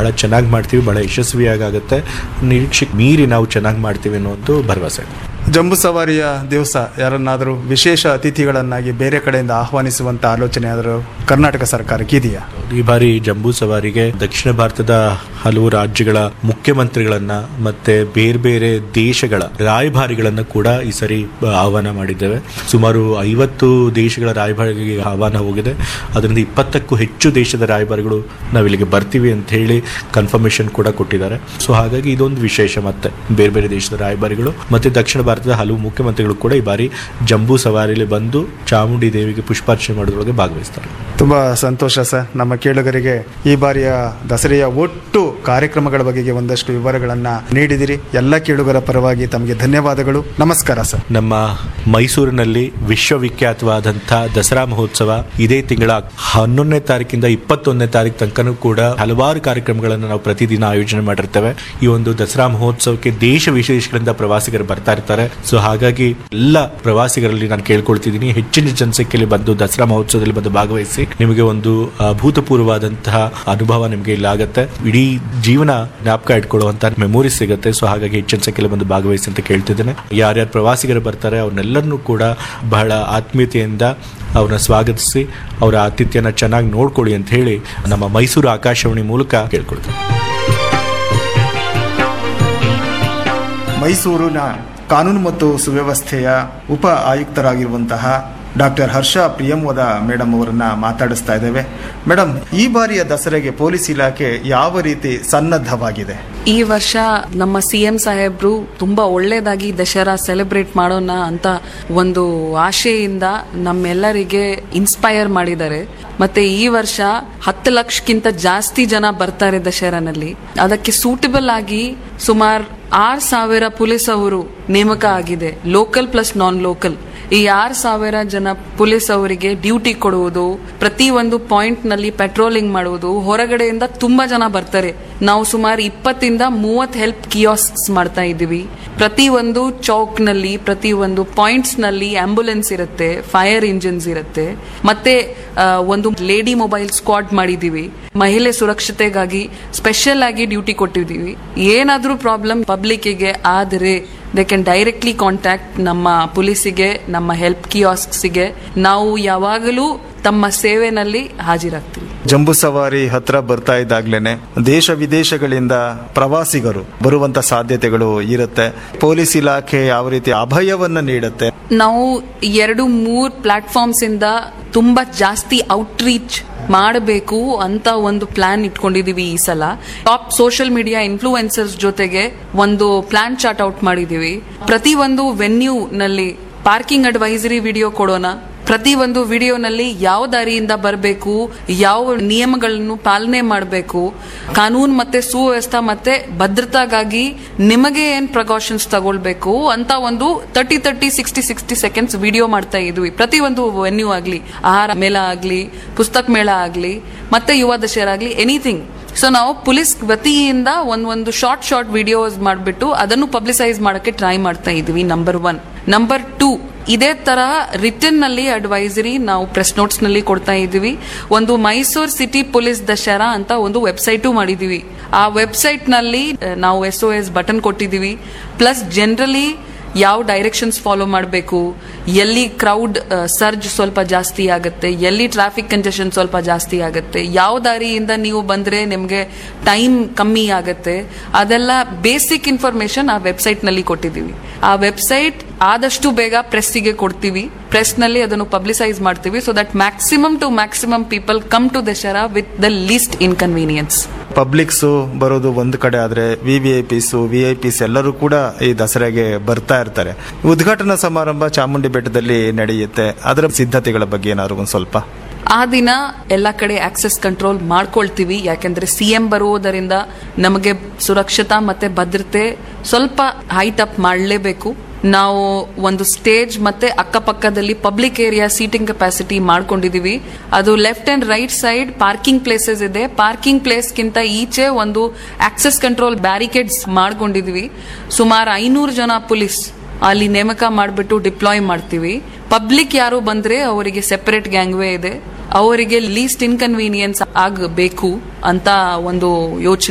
ಬಹಳ ಚೆನ್ನಾಗಿ ಮಾಡ್ತೀವಿ ಬಹಳ ಯಶಸ್ವಿಯಾಗುತ್ತೆ ನಿರೀಕ್ಷೆಗೆ ಮೀರಿ ನಾವು ಚೆನ್ನಾಗಿ ಮಾಡ್ತೀವಿ ಅನ್ನೋ ಒಂದು ಭರವಸೆ ಜಂಬೂ ಸವಾರಿಯ ದಿವಸ ಯಾರನ್ನಾದರೂ ವಿಶೇಷ ಅತಿಥಿಗಳನ್ನಾಗಿ ಬೇರೆ ಕಡೆಯಿಂದ ಆಹ್ವಾನಿಸುವಂತ ಆಲೋಚನೆ ಆದರೂ ಕರ್ನಾಟಕ ಸರ್ಕಾರಕ್ಕೆ ಇದೆಯಾ ಈ ಬಾರಿ ಜಂಬೂ ಸವಾರಿಗೆ ದಕ್ಷಿಣ ಭಾರತದ ಹಲವು ರಾಜ್ಯಗಳ ಮುಖ್ಯಮಂತ್ರಿಗಳನ್ನ ಮತ್ತೆ ಬೇರೆ ಬೇರೆ ದೇಶಗಳ ರಾಯಭಾರಿಗಳನ್ನ ಕೂಡ ಈ ಸರಿ ಆಹ್ವಾನ ಮಾಡಿದ್ದೇವೆ ಸುಮಾರು ಐವತ್ತು ದೇಶಗಳ ರಾಯಭಾರಿಗೆ ಆಹ್ವಾನ ಹೋಗಿದೆ ಅದರಿಂದ ಇಪ್ಪತ್ತಕ್ಕೂ ಹೆಚ್ಚು ದೇಶದ ರಾಯಭಾರಿಗಳು ನಾವು ಇಲ್ಲಿಗೆ ಬರ್ತೀವಿ ಅಂತ ಹೇಳಿ ಕನ್ಫರ್ಮೇಶನ್ ಕೂಡ ಕೊಟ್ಟಿದ್ದಾರೆ ಸೊ ಹಾಗಾಗಿ ಇದೊಂದು ವಿಶೇಷ ಮತ್ತೆ ಬೇರೆ ಬೇರೆ ದೇಶದ ರಾಯಭಾರಿಗಳು ಮತ್ತೆ ದಕ್ಷಿಣ ಭಾರತದ ಹಲವು ಮುಖ್ಯಮಂತ್ರಿಗಳು ಕೂಡ ಈ ಬಾರಿ ಜಂಬೂ ಸವಾರಿಯಲ್ಲಿ ಬಂದು ಚಾಮುಂಡಿ ದೇವಿಗೆ ಪುಷ್ಪಾರ್ಚನೆ ಮಾಡೋದ್ರೊಳಗೆ ಭಾಗವಹಿಸ್ತಾರೆ ತುಂಬಾ ಸಂತೋಷ ಸರ್ ನಮ್ಮ ಕೇಳುಗರಿಗೆ ಈ ಬಾರಿಯ ದಸರೆಯ ಒಟ್ಟು ಕಾರ್ಯಕ್ರಮಗಳ ಬಗೆಗೆ ಒಂದಷ್ಟು ವಿವರಗಳನ್ನ ನೀಡಿದಿರಿ ಎಲ್ಲ ಕೇಳುಗರ ಪರವಾಗಿ ತಮಗೆ ಧನ್ಯವಾದಗಳು ನಮಸ್ಕಾರ ಸರ್ ನಮ್ಮ ಮೈಸೂರಿನಲ್ಲಿ ವಿಶ್ವವಿಖ್ಯಾತವಾದಂಥ ದಸರಾ ಮಹೋತ್ಸವ ಇದೇ ತಿಂಗಳ ಹನ್ನೊಂದನೇ ತಾರೀಕಿಂದ ಇಪ್ಪತ್ತೊಂದನೇ ತಾರೀಕು ತನಕನೂ ಕೂಡ ಹಲವಾರು ಕಾರ್ಯಕ್ರಮಗಳನ್ನು ನಾವು ಪ್ರತಿದಿನ ಆಯೋಜನೆ ಮಾಡಿರ್ತೇವೆ ಈ ಒಂದು ದಸರಾ ಮಹೋತ್ಸವಕ್ಕೆ ದೇಶ ವಿಶೇಷಗಳಿಂದ ಪ್ರವಾಸಿಗರು ಬರ್ತಾ ಇರ್ತಾರೆ ಸೊ ಹಾಗಾಗಿ ಎಲ್ಲ ಪ್ರವಾಸಿಗರಲ್ಲಿ ನಾನು ಕೇಳ್ಕೊಳ್ತಿದ್ದೀನಿ ಹೆಚ್ಚಿನ ಜನಸಂಖ್ಯೆಯಲ್ಲಿ ಬಂದು ದಸರಾ ಮಹೋತ್ಸವದಲ್ಲಿ ಬಂದು ಭಾಗವಹಿಸಿ ನಿಮಗೆ ಒಂದು ಅಭೂತಪೂರ್ವವಾದಂತಹ ಅನುಭವ ನಿಮಗೆ ಇಲ್ಲ ಆಗುತ್ತೆ ಇಡೀ ಜೀವನ ಜ್ಞಾಪಕ ಇಟ್ಕೊಳ್ಳುವಂತ ಮೆಮೊರಿ ಸಿಗುತ್ತೆ ಸೊ ಹಾಗಾಗಿ ಹೆಚ್ಚಿನ ಸಂಖ್ಯೆಯಲ್ಲಿ ಬಂದು ಭಾಗವಹಿಸಿ ಅಂತ ಕೇಳ್ತಿದ್ದೇನೆ ಯಾರ್ಯಾರು ಪ್ರವಾಸಿಗರು ಬರ್ತಾರೆ ಅವ್ರನ್ನೆಲ್ಲರನ್ನೂ ಕೂಡ ಬಹಳ ಆತ್ಮೀಯತೆಯಿಂದ ಅವ್ರನ್ನ ಸ್ವಾಗತಿಸಿ ಅವರ ಆತಿಥ್ಯನ ಚೆನ್ನಾಗಿ ನೋಡ್ಕೊಳ್ಳಿ ಅಂತ ಹೇಳಿ ನಮ್ಮ ಮೈಸೂರು ಆಕಾಶವಾಣಿ ಮೂಲಕ ಕೇಳ್ಕೊಳ್ತೇನೆ ಮೈಸೂರಿನ ಕಾನೂನು ಮತ್ತು ಸುವ್ಯವಸ್ಥೆಯ ಉಪ ಆಯುಕ್ತರಾಗಿರುವಂತಹ ಡಾಕ್ಟರ್ ಹರ್ಷ ಪ್ರಿಯಂವದ ಮೇಡಮ್ ಅವರನ್ನ ಮಾತಾಡಿಸ್ತಾ ಇದ್ದೇವೆ ಮೇಡಮ್ ಈ ಬಾರಿಯ ದಸರೆಗೆ ಪೊಲೀಸ್ ಇಲಾಖೆ ಯಾವ ರೀತಿ ಸನ್ನದ್ಧವಾಗಿದೆ ಈ ವರ್ಷ ನಮ್ಮ ಸಿ ಎಂ ಸಾಹೇಬ್ರು ತುಂಬಾ ಒಳ್ಳೇದಾಗಿ ದಸರಾ ಸೆಲೆಬ್ರೇಟ್ ಮಾಡೋಣ ಅಂತ ಒಂದು ಆಶೆಯಿಂದ ನಮ್ಮೆಲ್ಲರಿಗೆ ಇನ್ಸ್ಪೈರ್ ಮಾಡಿದ್ದಾರೆ ಮತ್ತೆ ಈ ವರ್ಷ ಹತ್ತು ಲಕ್ಷಕ್ಕಿಂತ ಜಾಸ್ತಿ ಜನ ಬರ್ತಾರೆ ದಸರಾನಲ್ಲಿ ಅದಕ್ಕೆ ಸೂಟಬಲ್ ಆಗಿ ಸುಮಾರು ಆರ್ ಸಾವಿರ ಪೊಲೀಸ್ ಅವರು ನೇಮಕ ಆಗಿದೆ ಲೋಕಲ್ ಪ್ಲಸ್ ನಾನ್ ಲೋಕಲ್ ಈ ಆರ್ ಸಾವಿರ ಜನ ಪೊಲೀಸ್ ಅವರಿಗೆ ಡ್ಯೂಟಿ ಕೊಡುವುದು ಪ್ರತಿ ಒಂದು ಪಾಯಿಂಟ್ ನಲ್ಲಿ ಪೆಟ್ರೋಲಿಂಗ್ ಮಾಡುವುದು ಹೊರಗಡೆಯಿಂದ ತುಂಬಾ ಜನ ಬರ್ತಾರೆ ನಾವು ಸುಮಾರು ಇಪ್ಪತ್ತಿಂದ ಮೂವತ್ ಹೆಲ್ಪ್ ಕಿಯಾಸ್ಕ್ಸ್ ಮಾಡ್ತಾ ಇದ್ದೀವಿ ಪ್ರತಿ ಒಂದು ಚೌಕ್ ನಲ್ಲಿ ಪ್ರತಿ ಒಂದು ಪಾಯಿಂಟ್ಸ್ ನಲ್ಲಿ ಆಂಬುಲೆನ್ಸ್ ಇರುತ್ತೆ ಫೈರ್ ಇಂಜಿನ್ಸ್ ಇರುತ್ತೆ ಮತ್ತೆ ಆ, ಒಂದು ಲೇಡಿ ಮೊಬೈಲ್ ಸ್ಕ್ವಾಡ್ ಮಾಡಿದೀವಿ ಮಹಿಳೆ ಸುರಕ್ಷತೆಗಾಗಿ ಸ್ಪೆಷಲ್ ಆಗಿ ಡ್ಯೂಟಿ ಕೊಟ್ಟಿದ್ದೀವಿ ಏನಾದ್ರೂ ಪ್ರಾಬ್ಲಮ್ ಪಬ್ಲಿಕ್ಗೆ ಆದರೆ ದೇ ಕ್ಯಾನ್ ಡೈರೆಕ್ಟ್ಲಿ ಕಾಂಟ್ಯಾಕ್ಟ್ ನಮ್ಮ ಪೊಲೀಸಿಗೆ ನಮ್ಮ ಹೆಲ್ಪ್ ಕಿಯಾಸ್ಕ್ಸಿಗೆ ನಾವು ಯಾವಾಗಲೂ ತಮ್ಮ ಸೇವೆನಲ್ಲಿ ಹಾಜರಾಗ್ತೀವಿ ಜಂಬೂ ಸವಾರಿ ಹತ್ರ ಬರ್ತಾ ಇದ್ದಾಗ್ಲೇನೆ ದೇಶ ವಿದೇಶಗಳಿಂದ ಪ್ರವಾಸಿಗರು ಬರುವಂತ ಸಾಧ್ಯತೆಗಳು ಇರುತ್ತೆ ಪೊಲೀಸ್ ಇಲಾಖೆ ಯಾವ ರೀತಿ ಅಭಯವನ್ನ ನೀಡುತ್ತೆ ನಾವು ಎರಡು ಮೂರ್ ಪ್ಲಾಟ್ಫಾರ್ಮ್ಸ್ ಇಂದ ತುಂಬಾ ಜಾಸ್ತಿ ಔಟ್ರೀಚ್ ಮಾಡಬೇಕು ಅಂತ ಒಂದು ಪ್ಲಾನ್ ಇಟ್ಕೊಂಡಿದೀವಿ ಈ ಸಲ ಟಾಪ್ ಸೋಷಿಯಲ್ ಮೀಡಿಯಾ ಇನ್ಫ್ಲೂಯೆನ್ಸರ್ಸ್ ಜೊತೆಗೆ ಒಂದು ಪ್ಲಾನ್ ಚಾರ್ಟ್ ಔಟ್ ಮಾಡಿದೀವಿ ಪ್ರತಿ ಒಂದು ವೆನ್ಯೂ ನಲ್ಲಿ ಪಾರ್ಕಿಂಗ್ ಅಡ್ವೈಸರಿ ವಿಡಿಯೋ ಕೊಡೋಣ ಪ್ರತಿ ಒಂದು ವಿಡಿಯೋನಲ್ಲಿ ಯಾವ ದಾರಿಯಿಂದ ಬರಬೇಕು ಯಾವ ನಿಯಮಗಳನ್ನು ಪಾಲನೆ ಮಾಡಬೇಕು ಕಾನೂನು ಮತ್ತೆ ಸುವ್ಯವಸ್ಥೆ ಮತ್ತೆ ಭದ್ರತಾಗಾಗಿ ನಿಮಗೆ ಏನ್ ಪ್ರಿಕಾಷನ್ಸ್ ತಗೊಳ್ಬೇಕು ಅಂತ ಒಂದು thirty thirty sixty sixty seconds video ಮಾಡ್ತಾ ಇದ್ವಿ ಪ್ರತಿ ಒಂದು ವೆನ್ಯೂ ಆಗ್ಲಿ ಆಹಾರ ಮೇಳ ಆಗ್ಲಿ ಪುಸ್ತಕ ಮೇಳ ಆಗ್ಲಿ ಮತ್ತೆ ಯುವ ದಶರಾ ಆಗ್ಲಿ ಎನಿಥಿಂಗ್ ಸೊ ನಾವು ಪೊಲೀಸ್ ವತಿಯಿಂದ ಒಂದ್ ಒಂದು ಶಾರ್ಟ್ ಶಾರ್ಟ್ ವಿಡಿಯೋಸ್ ಮಾಡಿಬಿಟ್ಟು ಅದನ್ನು ಪಬ್ಲಿಸೈಸ್ ಮಾಡಕ್ಕೆ ಟ್ರೈ ಮಾಡ್ತಾ ಇದೀವಿ ನಂಬರ್ ಒನ್ ನಂಬರ್ ಟೂ ಇದೇ ತರಹ ರಿಟರ್ನ್ ನಲ್ಲಿ ಅಡ್ವೈಸರಿ ನಾವು ಪ್ರೆಸ್ ನೋಟ್ಸ್ ನಲ್ಲಿ ಕೊಡ್ತಾ ಇದೀವಿ ಒಂದು ಮೈಸೂರು ಸಿಟಿ ಪೊಲೀಸ್ ದಶರಾ ಅಂತ ಒಂದು ವೆಬ್ಸೈಟು ಮಾಡಿದೀವಿ ಆ ವೆಬ್ಸೈಟ್ ನಲ್ಲಿ ಆ, ನಾವು ಎಸ್ ಒ ಎಸ್ ಬಟನ್ ಕೊಟ್ಟಿದೀವಿ ಪ್ಲಸ್ ಜನರಲಿ ಯಾವ ಡೈರೆಕ್ಷನ್ಸ್ ಫಾಲೋ ಮಾಡಬೇಕು ಎಲ್ಲಿ ಕ್ರೌಡ್ ಸರ್ಜ್ ಸ್ವಲ್ಪ ಜಾಸ್ತಿ ಆಗುತ್ತೆ ಎಲ್ಲಿ ಟ್ರಾಫಿಕ್ ಕಂಜೆಷನ್ ಸ್ವಲ್ಪ ಜಾಸ್ತಿ ಆಗುತ್ತೆ ಯಾವ ದಾರಿಯಿಂದ ನೀವು ಬಂದ್ರೆ ನಿಮಗೆ ಟೈಮ್ ಕಮ್ಮಿ ಆಗುತ್ತೆ ಅದೆಲ್ಲ ಬೇಸಿಕ್ ಇನ್ಫಾರ್ಮೇಶನ್ ಆ ವೆಬ್ಸೈಟ್ ನಲ್ಲಿ ಕೊಟ್ಟಿದ್ದೀವಿ ಆ ವೆಬ್ಸೈಟ್ ಆದಷ್ಟು ಬೇಗ ಪ್ರೆಸ್ಸಿಗೆ ಕೊಡ್ತೀವಿ ಪ್ರೆಸ್ ನಲ್ಲಿ ಅದನ್ನು ಪಬ್ಲಿಸೈಸ್ ಮಾಡ್ತೀವಿ so that maximum to maximum people come to Dasara with the least inconvenience publics ಬರೋದು ಒಂದು ಕಡೆ ಆದ್ರೆ V V I Ps V I Ps ಎಲ್ಲರೂ ಕೂಡ ಈ ದಸರೆಗೆ ಬರ್ತಾ ಇರ್ತಾರೆ ಉದ್ಘಾಟನಾ ಸಮಾರಂಭ ಚಾಮುಂಡಿ ಬೆಟ್ಟದಲ್ಲಿ ನಡೆಯುತ್ತೆ ಅದರ ಸಿದ್ಧತೆಗಳ ಬಗ್ಗೆ ಏನಾದ್ರು ಒಂದು ಸ್ವಲ್ಪ ಆ ದಿನ ಎಲ್ಲ ಕಡೆ ಆಕ್ಸೆಸ್ ಕಂಟ್ರೋಲ್ ಮಾಡ್ಕೊಳ್ತೀವಿ ಯಾಕೆಂದ್ರೆ ಸಿಎಂ ಬರುವುದರಿಂದ ನಮಗೆ ಸುರಕ್ಷತಾ ಮತ್ತೆ ಭದ್ರತೆ ಸ್ವಲ್ಪ ಹೈಟ್ ಅಪ್ ಮಾಡಲೇಬೇಕು ನಾವು ಒಂದು ಸ್ಟೇಜ್ ಮತ್ತೆ ಅಕ್ಕಪಕ್ಕದಲ್ಲಿ ಪಬ್ಲಿಕ್ ಏರಿಯಾ ಸೀಟಿಂಗ್ ಕೆಪಾಸಿಟಿ ಮಾಡ್ಕೊಂಡಿದೀವಿ ಅದು left and right side parking places ಇದೆ ಪಾರ್ಕಿಂಗ್ ಪ್ಲೇಸ್ಗಿಂತ ಈಚೆ ಒಂದು ಆಕ್ಸೆಸ್ ಕಂಟ್ರೋಲ್ ಬ್ಯಾರಿಕೇಡ್ಸ್ ಮಾಡ್ಕೊಂಡಿದೀವಿ ಸುಮಾರು ಐನೂರು ಜನ ಪೊಲೀಸ್ ಅಲ್ಲಿ ನೇಮಕ ಮಾಡಿಬಿಟ್ಟು ಡಿಪ್ಲಾಯ್ ಮಾಡ್ತೀವಿ ಪಬ್ಲಿಕ್ ಯಾರು ಬಂದ್ರೆ ಅವರಿಗೆ ಸೆಪರೇಟ್ ಗ್ಯಾಂಗ್ವೇ ಇದೆ ಅವರಿಗೆ ಲೀಸ್ಟ್ ಇನ್ಕನ್ವೀನಿಯನ್ಸ್ ಆಗಬೇಕು ಅಂತ ಒಂದು ಯೋಚನೆ